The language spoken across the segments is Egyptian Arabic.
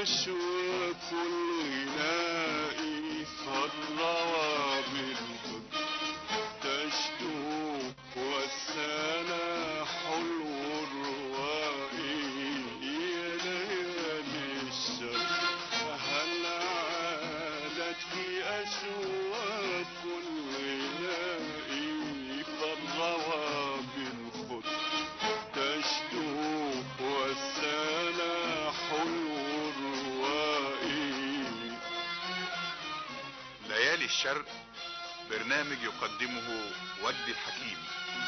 أشواك الغناء فالروى بالهد تشدو والسنا حلو الرواء يا ليالي الشر هل عادت أشواك الغناء فالروى بالخد تشدو والسنا حلو الرواء ليالي الشرق برنامج يقدمه ودي الحكيم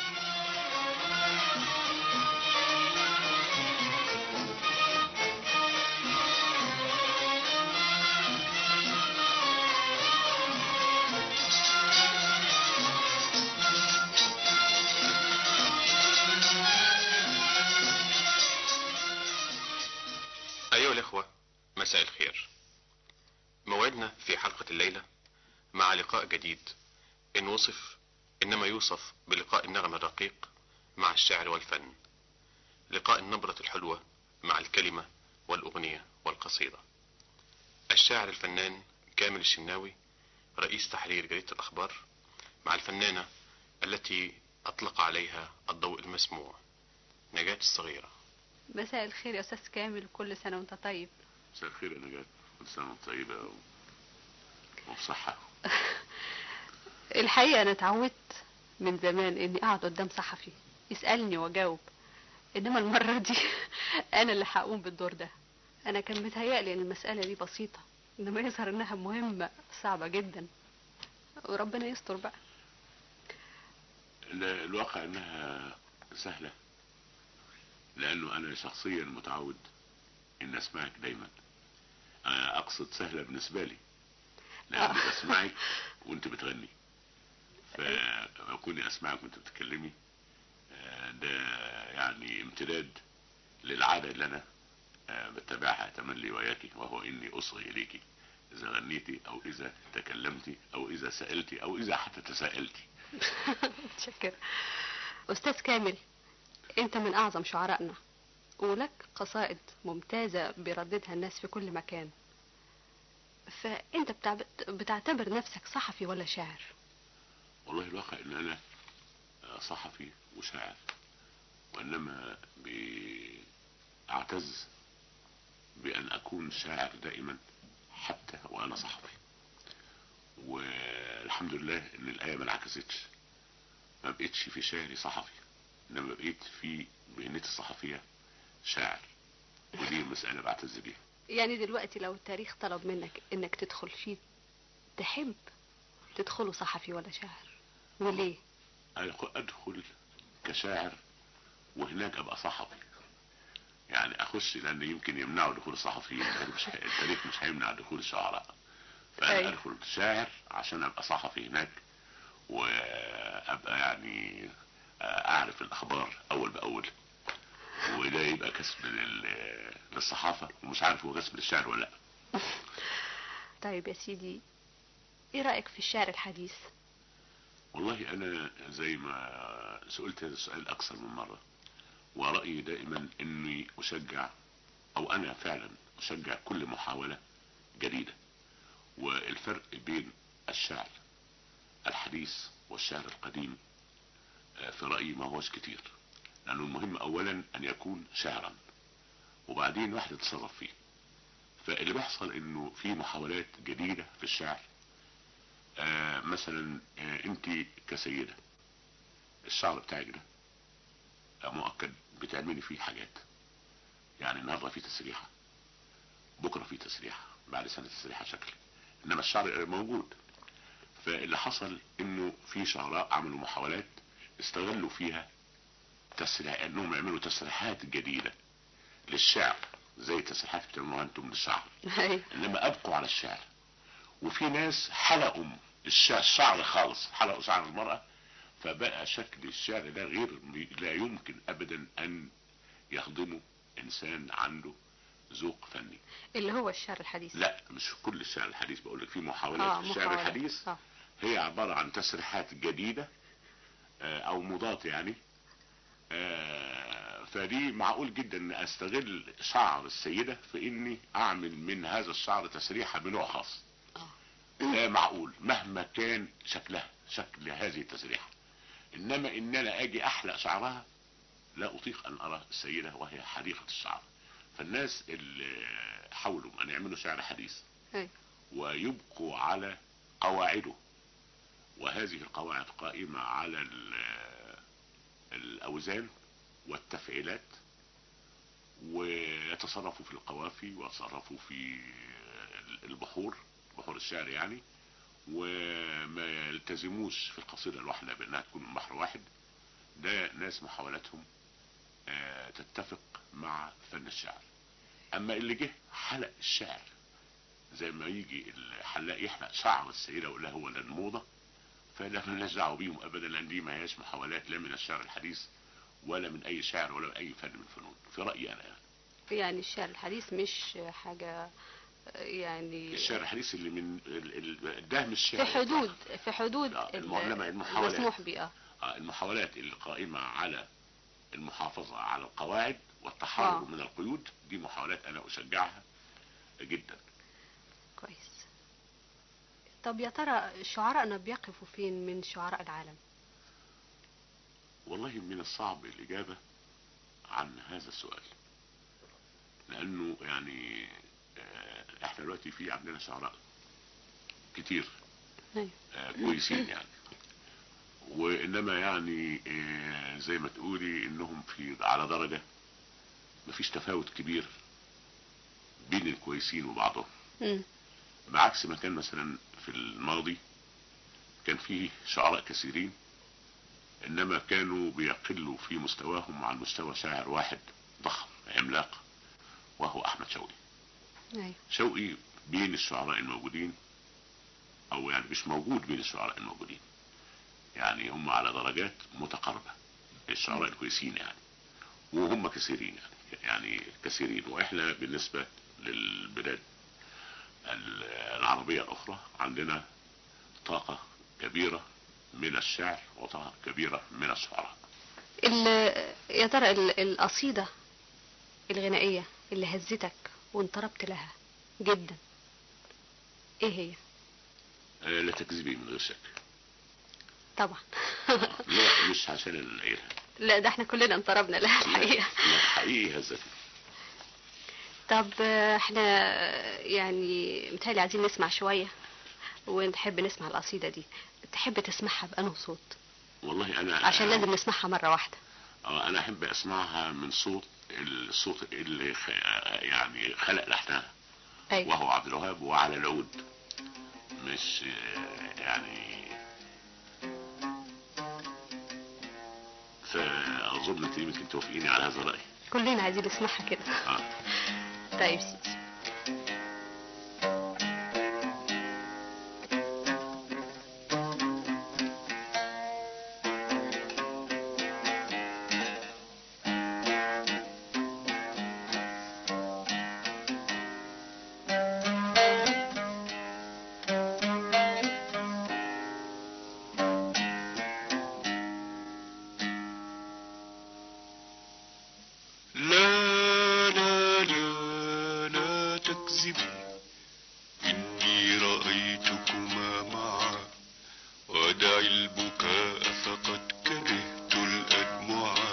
أيها الإخوة مساء الخير موعدنا في حلقة الليلة مع لقاء جديد إن وصف إنما يوصف بلقاء النغم الرقيق مع الشعر والفن لقاء النبرة الحلوة مع الكلمة والأغنية والقصيدة الشاعر الفنان كامل الشناوي رئيس تحرير جريدة الأخبار مع الفنانة التي أطلق عليها الضوء المسموع نجاة الصغيرة مساء الخير يا استاذ كامل كل سنه وانت طيب مساء الخير يا نجاة كل سنة وانت طيبة و... وبصحة الحقيقه انا اتعودت من زمان اني اقعد قدام صحفي يسالني واجاوب انما المره دي انا اللي هقوم بالدور ده انا كان متهيألي ان المساله دي بسيطه انما يظهر انها مهمه صعبه جدا وربنا يستر بقى ال- الواقع انها سهلة لانه انا شخصيا متعود ان اسمعك دايما أنا اقصد سهلة بالنسبة لي لاني آه. بسمعك وانت بتغني فكوني اسمعك وانت بتتكلمي آه، ده يعني امتداد للعادة اللي انا آه، بتبعها تملي وياكي وهو اني اصغي اليك اذا غنيتي او اذا تكلمتي او اذا سألتي او اذا حتى تساءلتي متشكرة أستاذ كامل أنت من أعظم شعرائنا ولك قصائد ممتازة بيرددها الناس في كل مكان فأنت بتعب- بتعتبر نفسك صحفي ولا شاعر والله الواقع ان انا صحفي وشاعر وانما اعتز بان اكون شاعر دائما حتى وانا صحفي والحمد لله ان الايه ما انعكستش ما بقتش في شعري صحفي انما بقيت في مهنتي الصحفيه شاعر ودي مسألة بعتز بيها يعني دلوقتي لو التاريخ طلب منك إنك تدخل فيه تحب تدخله صحفي ولا شاعر وليه أنا ادخل كشاعر وهناك ابقى صحفي يعني اخش لان يمكن يمنعوا دخول الصحفيين التاريخ مش هي- التاريخ مش هيمنع دخول الشعراء فانا أيوة. ادخل شاعر عشان ابقى صحفي هناك وابقى يعني اعرف الاخبار اول باول وده يبقى كسب لل- للصحافة ومش عارف هو كسب للشعر ولا لا طيب يا سيدي إيه رأيك في الشعر الحديث والله انا زي ما سئلت هذا السؤال اكثر من مرة ورأيي دائما اني اشجع او انا فعلا اشجع كل محاولة جديدة والفرق بين الشعر الحديث والشعر القديم آه، في رأيي ما هوش كتير لانه المهم اولا ان يكون شعرا وبعدين واحد يتصرف فيه فاللي بيحصل انه في محاولات جديدة في الشعر آه مثلا آه انت كسيدة الشعر بتاعك ده آه مؤكد بتعملي فيه حاجات يعني النهارده في تسريحة بكرة في تسريحة بعد سنة تسريحة شكل انما الشعر موجود فاللي حصل انه في شعراء عملوا محاولات استغلوا فيها تسريح انهم يعملوا تسريحات جديدة للشعر زي التسريحات اللي بتعملوها انتم للشعر أيوة. انما ابقوا على الشعر وفي ناس حلقوا الشعر, الشعر خالص حلقوا شعر المرأة فبقى شكل الشعر ده غير لا يمكن ابدا ان يخدمه انسان عنده ذوق فني اللي هو الشعر الحديث لا مش كل الشعر الحديث بقول لك في محاولات آه في الشعر محاولات. الحديث آه. هي عبارة عن تسريحات جديدة آه، او مضاد يعني آه، فدي معقول جدا ان استغل شعر السيدة في اني اعمل من هذا الشعر تسريحة بنوع خاص ده معقول مهما كان شكلها شكل هذه التسريحة انما ان انا اجي احلق شعرها لا اطيق ان ارى السيدة وهي حديقة الشعر فالناس اللي حاولوا ان يعملوا شعر حديث أيوة. ويبقوا على قواعده وهذه القواعد قائمة على ال- الأوزان والتفعيلات ويتصرفوا في القوافي ويتصرفوا في البحور بحور الشعر يعني وما يلتزموش في القصيدة الواحدة بأنها تكون من بحر واحد ده ناس محاولاتهم آه، تتفق مع فن الشعر أما اللي جه حلق الشعر زي ما يجي الحلاق يحلق شعر السيدة ويقول لها هو ده الموضة فلا مالناش دعوه بيهم ابدا لان دي ما هياش محاولات لا من الشعر الحديث ولا من اي شاعر ولا من اي فن من الفنون في رايي انا يعني. يعني الشعر الحديث مش حاجة يعني الشعر الحديث اللي من ال- ال- ده مش في شعر حدود في حدود آه، ال- المعلمة، المحاولات. المسموح به اه آه، المحاولات اللي قائمة على المحافظة على القواعد والتحرر آه. من القيود دي محاولات انا اشجعها جدا كويس طب يا ترى شعراءنا بيقفوا فين من شعراء العالم والله من الصعب الإجابة عن هذا السؤال لأنه يعني آه، احنا دلوقتي في عندنا شعراء كتير أيوة. آه، كويسين يعني وإنما يعني آه، زي ما تقولي إنهم في على درجة مفيش تفاوت كبير بين الكويسين وبعضهم مم. بعكس ما كان مثلا في الماضي كان فيه شعراء كثيرين انما كانوا بيقلوا في مستواهم عن مستوى شاعر واحد ضخم عملاق وهو احمد شوقي ايوه شوقي بين الشعراء الموجودين او يعني مش موجود بين الشعراء الموجودين يعني هم على درجات متقاربة الشعراء الكويسين يعني وهم كثيرين يعني يعني كثيرين واحنا بالنسبة للبلاد ال- العربية الاخرى عندنا طاقة كبيرة من الشعر وطاقة كبيرة من الشعراء ال- يا ترى ال- القصيدة الغنائية اللي هزتك وانطربت لها جدا ايه هي آه، لا تكذبي من غير شك طبعا لا مش عشان العيلة لا ده احنا كلنا انطربنا لها الحقيقة لا حقيقي هزتني طب آه، احنا يعني متهيألي عايزين نسمع شوية ونحب نسمع القصيدة دي تحب تسمعها بأنه صوت والله انا عشان لازم نسمعها مرة واحدة اه انا احب اسمعها من صوت الصوت اللي خ... يعني خلق لحنها ايوه وهو عبد الوهاب وعلى العود مش آه، يعني فاظن انت يمكن توافقيني على هذا الراي كلنا عايزين نسمعها كده اه طيب سيدي لا لا لا لا تكذبي إني رأيتكما معا ودعي البكاء فقد كرهت الأدمعا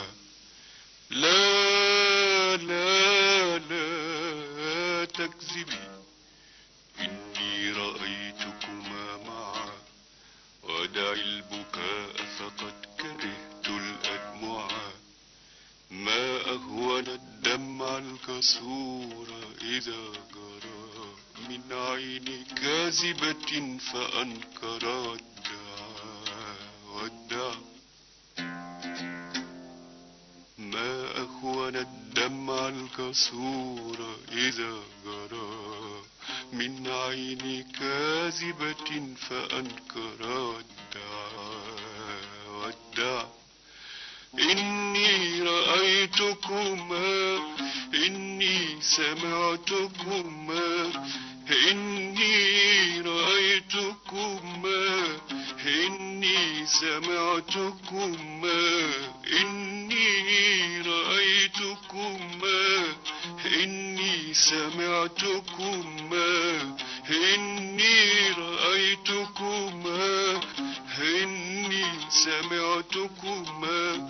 لا لا لا تكذبي إني رأيتكما معا ودعي البكاء فقد كرهت الأدمعا ما أهون الدمع الكسور إذا جرى من عين كاذبة فأنكر الدعاء والدعاء ما أهون الدمع الكسور إذا جرى من عين كاذبة فأنكر الدعاء والدعاء إني رأيتكما إني سمعتكما إني رأيتكما إني سمعتكما إني رأيتكما سمعتكما إني رأيتكما إني سمعتكما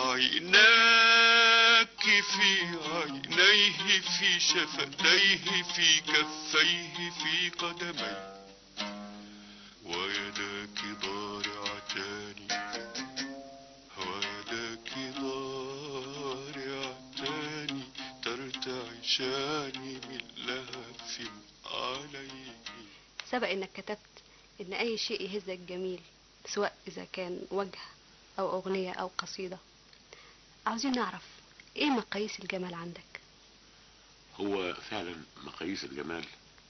عيناك في عينيه في شفتيه في كفيه في قدميه ويداك ضارعتان ويداك ضارعتان ترتعشان من لهف عليه سبق انك كتبت ان اي شيء يهزك جميل سواء اذا كان وجه او اغنية او قصيدة عاوزين نعرف ايه مقاييس الجمال عندك هو فعلا مقاييس الجمال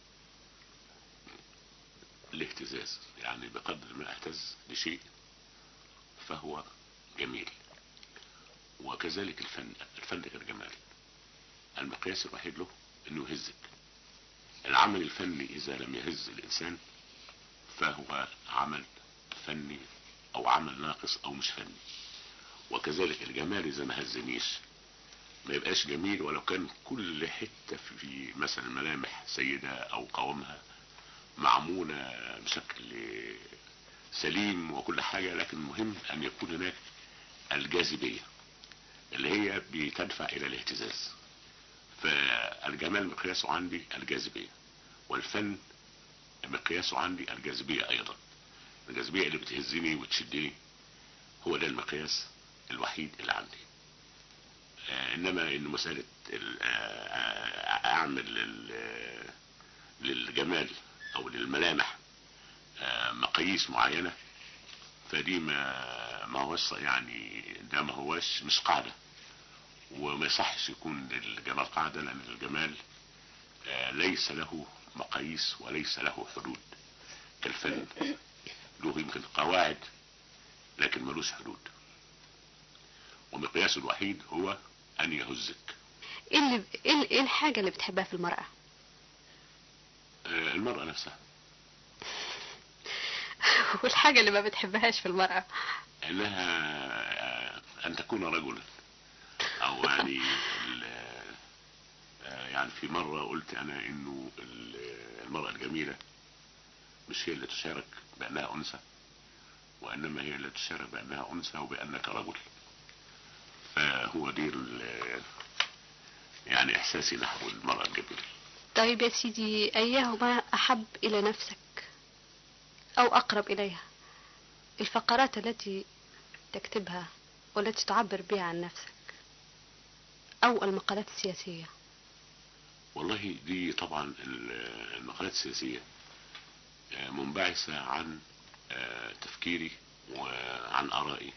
الاهتزاز يعني بقدر ما اهتز لشيء فهو جميل وكذلك الفن الفن كالجمال المقياس الوحيد له انه يهزك العمل الفني اذا لم يهز الانسان فهو عمل فني او عمل ناقص او مش فني وكذلك الجمال اذا ما هزنيش ما يبقاش جميل ولو كان كل حتة في مثلا ملامح سيدة او قوامها معمولة بشكل سليم وكل حاجة لكن المهم ان يكون هناك الجاذبية اللي هي بتدفع الى الاهتزاز فالجمال مقياسه عندي الجاذبية والفن مقياسه عندي الجاذبية ايضا الجاذبية اللي بتهزني وتشدني هو ده المقياس الوحيد اللي عندي آه، انما ان مسألة ال- آه، اعمل لل- للجمال او للملامح آه، مقاييس معينة فدي ما ما هوش يعني ده ما هوش مش قاعدة وما يصحش يكون للجمال قاعدة لان الجمال آه، ليس له مقاييس وليس له حدود كالفن له يمكن قواعد لكن ملوش حدود ومقياسه الوحيد هو ان يهزك ايه اللي ايه ال- إيه الحاجة اللي بتحبها في المرأة آه، المرأة نفسها والحاجة اللي ما بتحبهاش في المرأة انها آه، ان تكون رجلا او يعني ال- آه، يعني في مرة قلت انا انه ال- المرأة الجميلة مش هي اللي تشارك بانها انثى وانما هي اللي تشارك بانها انثى وبانك رجل فهو دي ال- يعني احساسي نحو المرأة الجميلة طيب يا سيدي ايهما احب الى نفسك او اقرب اليها الفقرات التي تكتبها والتي تعبر بها عن نفسك او المقالات السياسية والله دي طبعا ال- المقالات السياسية آه، منبعثة عن آه، تفكيري وعن آرائي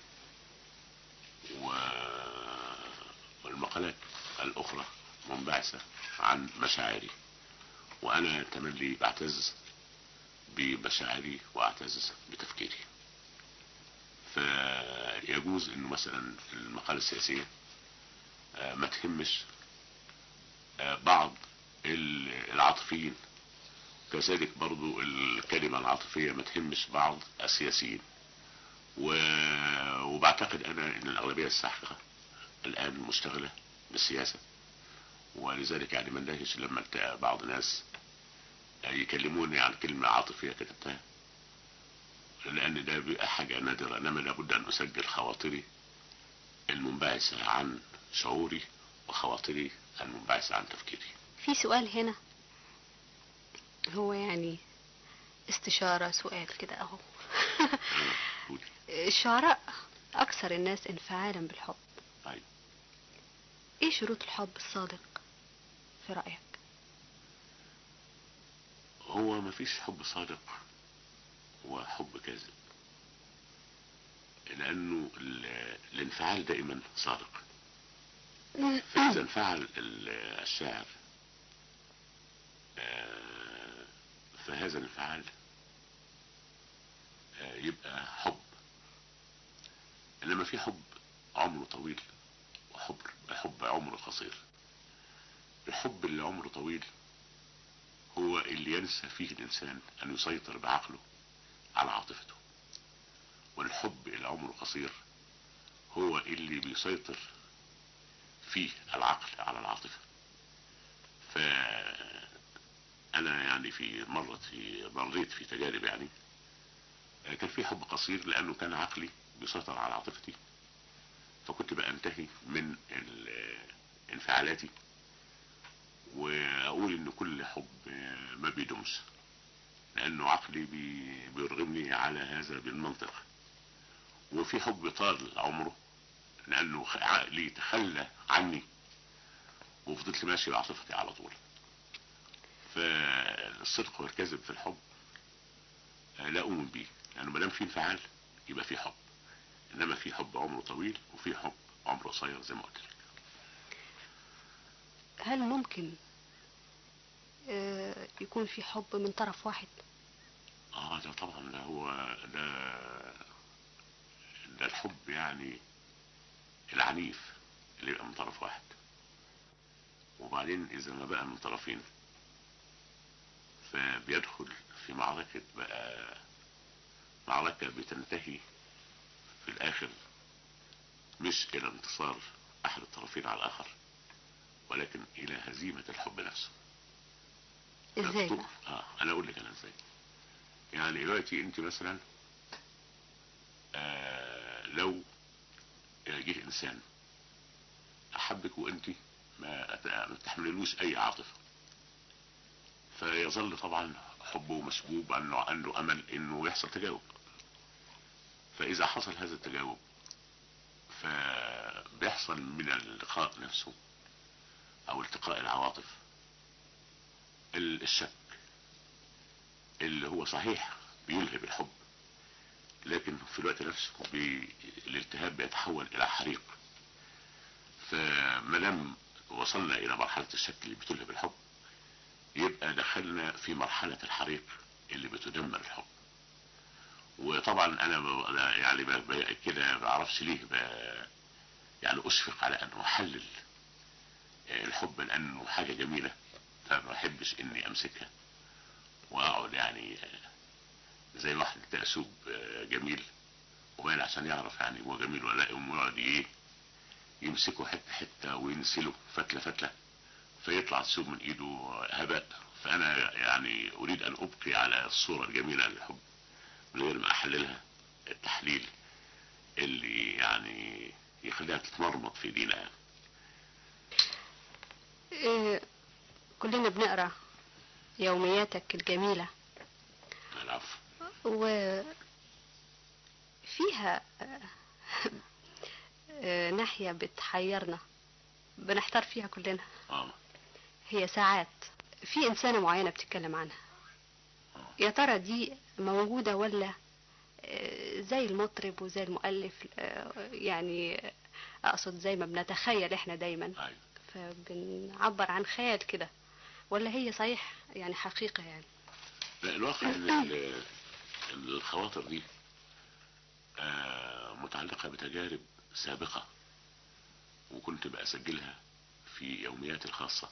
و- والمقالات الأخرى منبعثة عن مشاعري وأنا تملي بعتز بمشاعري وأعتز بتفكيري فيجوز أنه مثلا المقالة السياسية آه، ما تهمش آه، بعض ال- العاطفيين كذلك برضو الكلمة العاطفية ما تهمش بعض السياسيين و- وبعتقد انا ان الاغلبية الساحقة الان مشتغلة بالسياسة ولذلك يعني ما اندهش لما التقى بعض الناس يكلموني عن كلمة عاطفية كتبتها لان ده بيبقى حاجة نادرة انما لابد ان اسجل خواطري المنبعثة عن شعوري وخواطري المنبعثة عن تفكيري في سؤال هنا هو يعني استشارة سؤال كده اهو قولي. الشعراء اكثر الناس انفعالا بالحب طيب ايه شروط الحب الصادق في رأيك هو مفيش حب صادق وحب كاذب لانه ال- الانفعال دائما صادق فاذا انفعل ال- الشاعر آه، فهذا الانفعال آه، يبقى حب انما في حب عمره طويل وحب حب عمره قصير الحب اللي عمره طويل هو اللي ينسى فيه الإنسان أن يسيطر بعقله على عاطفته والحب اللي عمره قصير هو اللي بيسيطر فيه العقل على العاطفة انا يعني في مرة في مريت في تجارب يعني آه، كان في حب قصير لانه كان عقلي بيسيطر على عاطفتي فكنت بنتهي من ال- انفعالاتي واقول ان كل حب آه، ما بيدومش لانه عقلي بي- بيرغمني على هذا بالمنطق وفي حب طال عمره لانه خ- عقلي تخلى عني وفضلت ماشي بعاطفتي على طول فالصدق والكذب في الحب آه، لا اؤمن بيه لانه ما دام في انفعال يبقى في حب انما في حب عمره طويل وفي حب عمره قصير زي ما قلت لك هل ممكن آه، يكون في حب من طرف واحد اه ده طبعا ده هو ده ده الحب يعني العنيف اللي يبقى من طرف واحد وبعدين اذا ما بقى من طرفين فبيدخل في معركة بقى معركة بتنتهي في الاخر مش الى انتصار احد الطرفين على الاخر ولكن الى هزيمة الحب نفسه ازاي مكتوب- بقى اه انا اقول لك انا ازاي يعني دلوقتي انت مثلا آه لو جه انسان احبك وانت ما أت- ما تحمللوش اي عاطفه فيظل طبعا حبه مسبوب انه عنده امل انه يحصل تجاوب فاذا حصل هذا التجاوب فبيحصل من اللقاء نفسه او التقاء العواطف ال- الشك اللي هو صحيح بيلهب الحب لكن في الوقت نفسه بي... الالتهاب بيتحول الى حريق فما دام وصلنا الى مرحلة الشك اللي بتلهب الحب يبقى دخلنا في مرحلة الحريق اللي بتدمر الحب وطبعا انا ب... أنا يعني ب... ب... كده ما بعرفش ليه ب... يعني اشفق على ان احلل الحب لانه حاجة جميلة فما احبش اني امسكها واقعد يعني زي واحد تأسوب جميل وبين عشان يعرف يعني هو جميل ولا لا يقوم يقعد ايه يمسكه حته حته وينسله فتله فتله فيطلع الثوب من ايده هباء فانا يعني اريد ان ابقي على الصوره الجميله للحب من غير ما احللها التحليل اللي يعني يخليها تتمرمط في دينها آه، كلنا بنقرا يومياتك الجميلة العفو وفيها آه، آه، ناحية بتحيرنا بنحتار فيها كلنا اه هي ساعات في إنسانة معينة بتتكلم عنها يا ترى دي موجودة ولا آه، زي المطرب وزي المؤلف آه، يعني أقصد زي ما بنتخيل إحنا دايما ايوه فبنعبر عن خيال كده ولا هي صحيح يعني حقيقة يعني لا الواقع ان ال- الخواطر دي آه، متعلقة بتجارب سابقة وكنت بسجلها في يومياتي الخاصة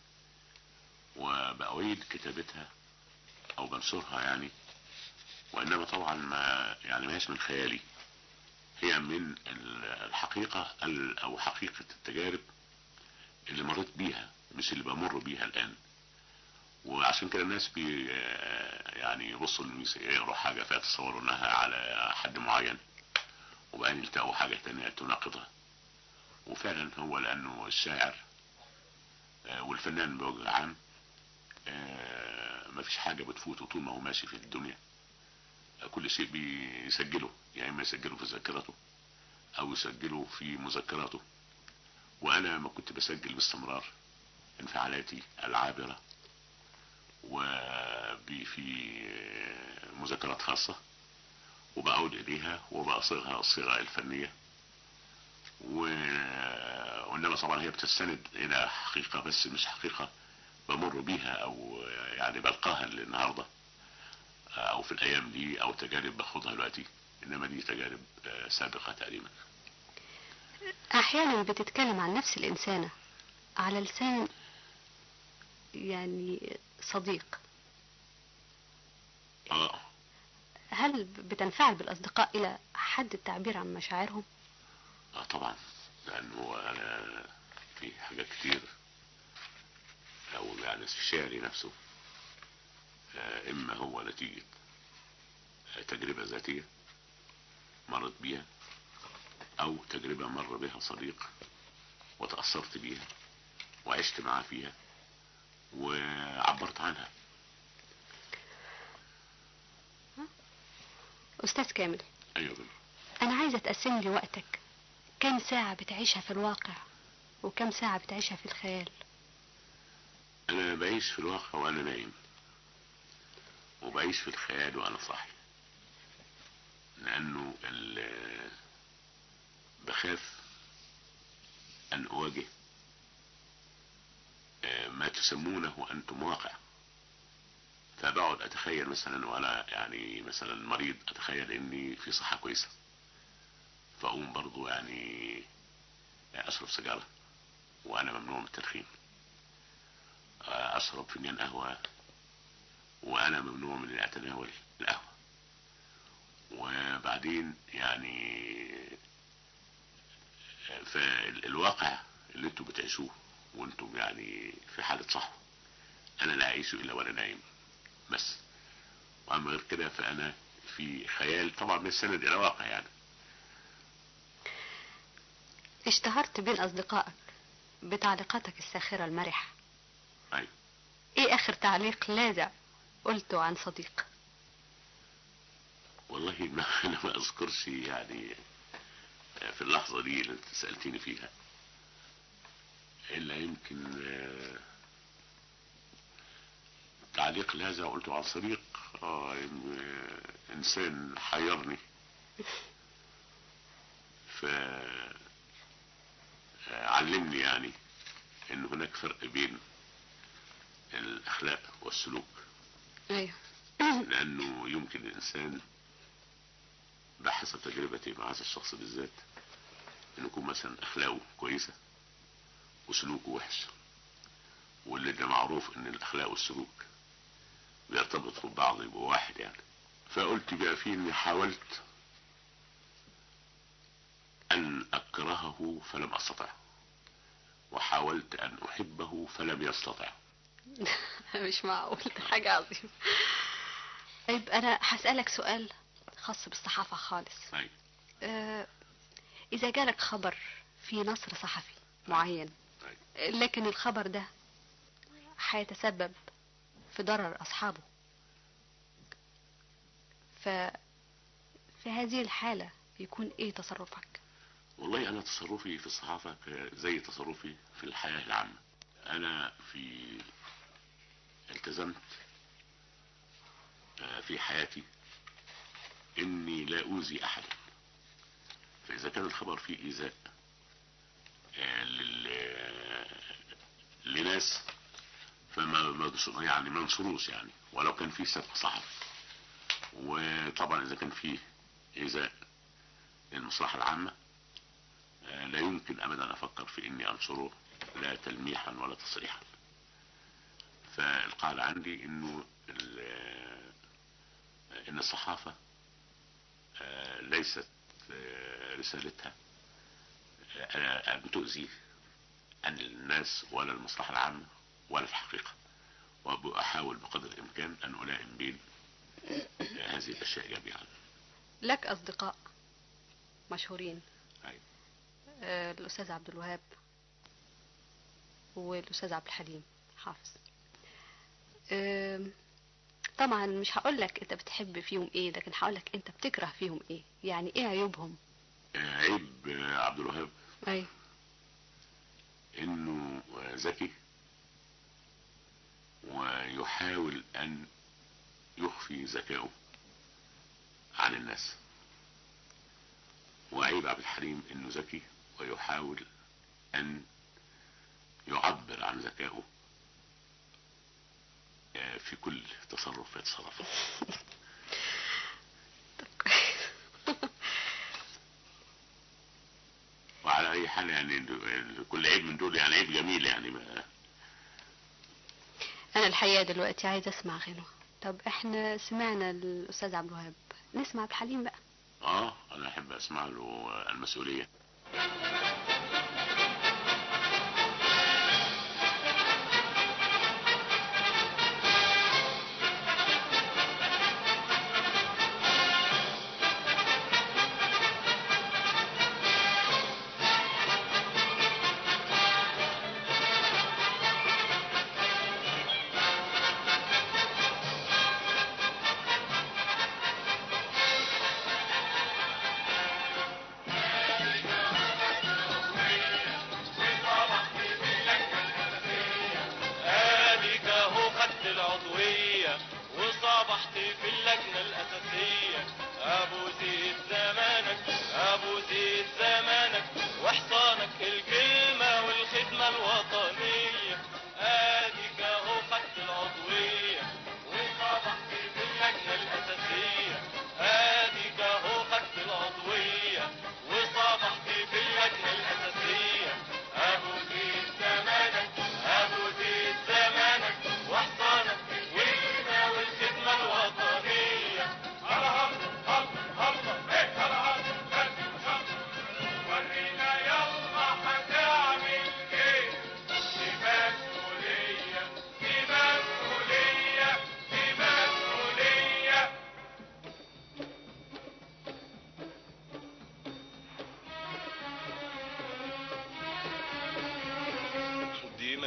وبأعيد كتابتها او بنشرها يعني وانما طبعا ما يعني ما هيش من خيالي هي من ال- الحقيقة ال- او حقيقة التجارب اللي مريت بيها مش اللي بمر بيها الان وعشان كده الناس بي يعني يبصوا للميس- يقروا حاجة فيتصوروا انها على حد معين وبعدين يلتقوا حاجة تانية تناقضها وفعلا هو لانه الشاعر آه، والفنان بوجه عام آه، مفيش حاجة بتفوته طول ما هو ماشي في الدنيا آه، كل شيء بيسجله يا اما يسجله في ذاكرته او يسجله في مذكراته وانا ما كنت بسجل باستمرار انفعالاتي العابرة وفي مذكرات خاصة وبعود إليها وبأصيغها الصيغة الفنية و... وإنما طبعا هي بتستند إلى حقيقة بس مش حقيقة بمر بيها أو يعني بلقاها النهاردة أو في الأيام دي أو تجارب باخدها دلوقتي إنما دي تجارب آه، سابقة تقريبا أحيانا بتتكلم عن نفس الإنسانة على لسان يعني صديق اه هل بتنفعل بالأصدقاء إلى حد التعبير عن مشاعرهم؟ اه طبعا لانه انا في حاجات كتير او يعني في شعري نفسه إما هو نتيجة تجربة ذاتية مرت بيها أو تجربة مر بها صديق وتأثرت بيها وعشت معاه فيها وعبرت عنها أستاذ كامل أيوة بنت. أنا عايزة تقسم لي وقتك كم ساعة بتعيشها في الواقع وكم ساعة بتعيشها في الخيال أنا بعيش في الواقع وأنا نايم وبعيش في الخيال وأنا صاحي لأنه ال- بخاف أن أواجه آه، ما تسمونه أنتم واقع فبقعد أتخيل مثلا وأنا يعني مثلا مريض أتخيل إني في صحة كويسة فأقوم برضو يعني أشرب سيجارة وأنا ممنوع من التدخين اشرب فنجان قهوة وانا ممنوع من ان اتناول القهوة وبعدين يعني فالواقع اللي انتم بتعيشوه وانتم يعني في حالة صحوة انا لا اعيشه الا وانا نايم بس واما غير كده فانا في خيال طبعا بيستند الى واقع يعني اشتهرت بين أصدقائك بتعليقاتك الساخرة المرحة ايوه إيه آخر تعليق لاذع قلته عن صديق والله ما انا ما اذكرش يعني في اللحظة دي اللي انت سألتني فيها الا يمكن آه، تعليق لاذع قلته عن صديق آه، إن- آه، انسان حيرني ف آه، علمني يعني ان هناك فرق بين الاخلاق والسلوك أيوه لانه يمكن الانسان بحسب تجربتي مع هذا الشخص بالذات انه يكون مثلا اخلاقه كويسه وسلوكه وحش واللي ده معروف ان الاخلاق والسلوك بيرتبطوا ببعض يبقوا واحد يعني فقلت بقى فيه اني حاولت ان اكرهه فلم استطع وحاولت ان احبه فلم يستطع مش معقول ده حاجة عظيمة طيب أنا هسألك سؤال خاص بالصحافة خالص أيوة. آه، إذا جالك خبر في نصر صحفي معين لكن الخبر ده هيتسبب في ضرر أصحابه ف في هذه الحالة يكون إيه تصرفك؟ والله انا تصرفي في الصحافة ك- زي تصرفي في الحياة العامة انا في التزمت آه، في حياتي اني لا اوذي احدا فاذا كان الخبر فيه ايذاء آه، لل- لناس فما ما- يعني ما ننشروش يعني ولو كان فيه سبق صحفي وطبعا اذا كان فيه ايذاء للمصلحة العامة آه، لا يمكن ابدا افكر في اني انشره لا تلميحا ولا تصريحا فالقاعدة عندي انه ال- آه، ان الصحافة آه، ليست آه، رسالتها آه، ان تؤذي عن الناس ولا المصلحة العامة ولا الحقيقة وأحاول بقدر الإمكان أن ألائم بين آه، هذه الأشياء جميعا لك أصدقاء مشهورين أيوة. آه، الأستاذ عبد الوهاب والأستاذ عبد الحليم حافظ آم، طبعا مش هقول لك انت بتحب فيهم ايه لكن هقول لك انت بتكره فيهم ايه يعني ايه عيوبهم آه، عيب آه، عبد الوهاب ايوه انه ذكي ويحاول ان يخفي ذكائه عن الناس وعيب عبد الحليم انه ذكي ويحاول ان يعبر عن ذكائه آه، في كل تصرف يتصرفه طب كويس. وعلى اي حال يعني ال- كل عيب من دول يعني عيب جميل يعني ما انا الحقيقه دلوقتي عايزه اسمع غنوه طب احنا سمعنا الاستاذ عبد الوهاب نسمع عبد الحليم بقى اه انا احب اسمع له المسؤولية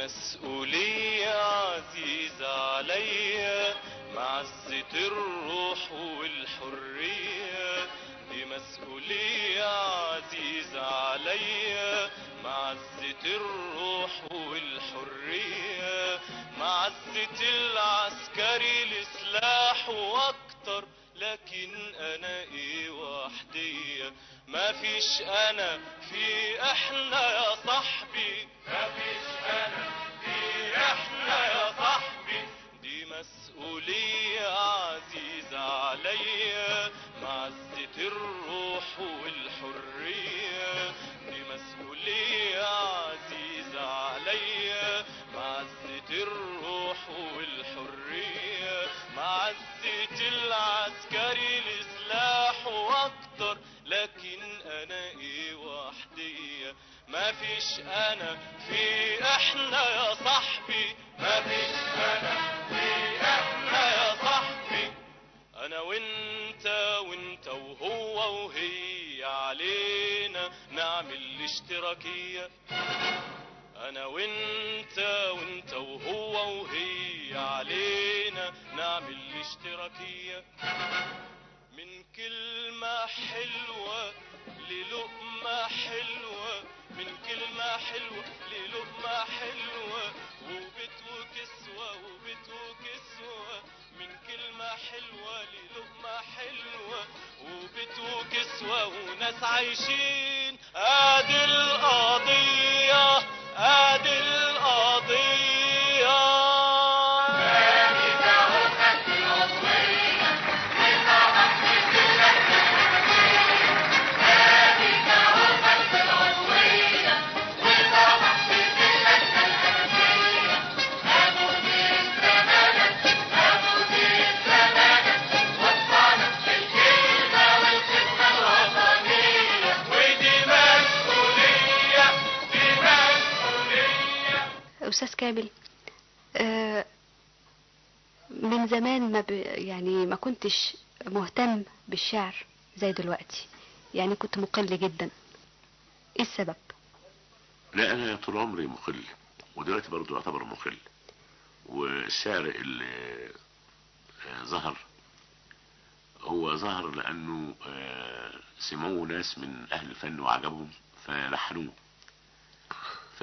مسؤولية عزيزة عليا معزة الروح والحرية دي مسؤولية عزيزة عليا معزة الروح والحرية معزة العسكري لسلاح واكتر لكن انا ايه وحدية ما فيش انا في احنا يا صاحبي ما فيش انا في احنا يا صاحبي دي مسؤولية عزيزة عليا معزة الروح والحرية دي مسؤولية عزيزة عليا معزة الروح والحرية معزة العسكري لسلاح واكتر لكن انا ايه وحدية ما فيش انا في احنا يا صاحبي ما فيش انا في احنا يا صاحبي انا وانت وانت وهو وهي علينا نعمل الاشتراكية انا وانت وانت وهو وهي علينا نعمل الاشتراكية من كلمة حلوة للقمة حلوة من كلمة حلوة للقمة حلوة وبيت وكسوة وبيت وكسوة من كلمة حلوة للقمة حلوة وبيت وكسوة وناس عايشين ادي القضية ادي القضية ودي مسؤولية دي مسؤولية أستاذ كامل آه، من زمان ما ب... يعني ما كنتش مهتم بالشعر زي دلوقتي يعني كنت مقل جدا ايه السبب لا انا طول عمري مقل ودلوقتي برضو يعتبر مقل والشعر اللي آه، ظهر هو ظهر لانه آه، سمعوه ناس من اهل الفن وعجبهم فلحنوه ف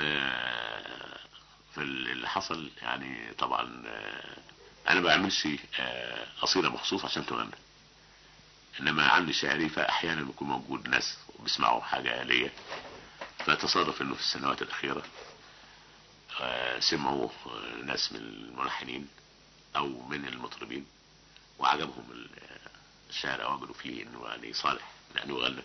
فاللي حصل يعني طبعا آه، انا ما بعملش آه، قصيده مخصوص عشان تغنى انما عندي شعري فاحيانا بيكون موجود ناس بيسمعوا حاجه ليا فتصادف انه في السنوات الاخيره آه، سمعوا آه، ناس من الملحنين او من المطربين وعجبهم ال- الشعر او وجدوا فيه انه يعني صالح لانه غنى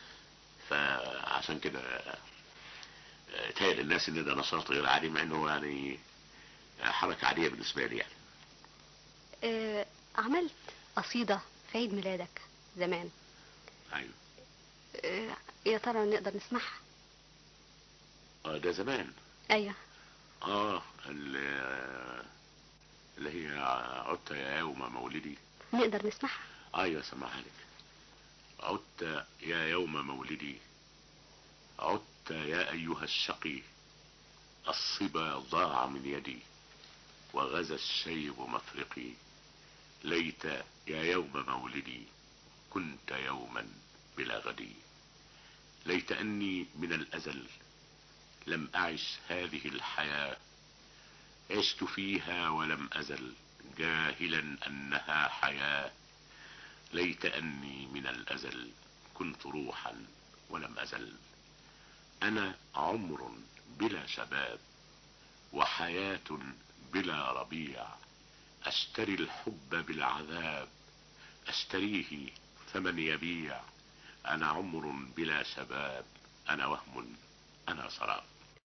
فعشان كده آه، تهيأ الناس ان ده نشاط غير عادي مع انه يعني آه، حركه عاديه بالنسبه لي يعني آه، عملت قصيدة في عيد ميلادك زمان ايوه آه، يا ترى نقدر نسمعها آه، ده زمان ايوه اه ال- اللي هي عدت يا يوم مولدي نقدر نسمعها ايوه سمعها لك عدت يا يوم مولدي عدت يا ايها الشقي الصبا ضاع من يدي وغزا الشيب مفرقي ليت يا يوم مولدي كنت يوما بلا غدي ليت اني من الازل لم اعش هذه الحياه عشت فيها ولم ازل جاهلا انها حياه ليت اني من الازل كنت روحا ولم ازل انا عمر بلا شباب وحياه بلا ربيع اشتري الحب بالعذاب اشتريه فمن يبيع انا عمر بلا شباب انا وهم انا سراب